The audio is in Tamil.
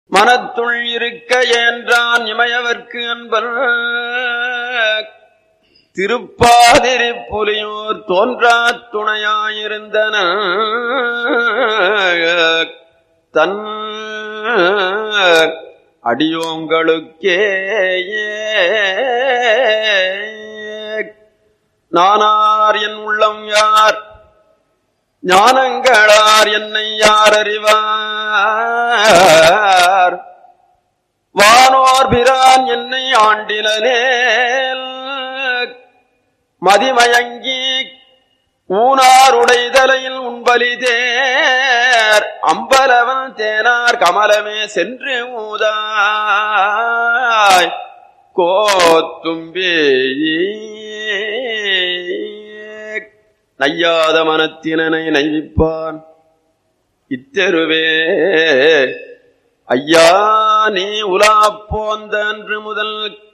மனத்துள் இருக்க என்றான் இமையவர்க்கு அன்பர் திருப்பாதிரி புலியூர் தோன்றா துணையாயிருந்தன தன் அடியோங்களுக்கே நானார் என் உள்ளம் யார் ஞானங்களார் என்னை யார் அறிவார் வானோர் பிரான் என்னை ஆண்டினேல் மதிமயங்கி ஊனாருடைதலையில் உண்பலிதேர் அம்பலவன் தேனார் கமலமே சென்று ஊதாய் கோத்தும்பி நையாத மனத்தினனை நைவிப்பான் இத்தெருவே ஐயா நீ உலா போந்த அன்று முதல்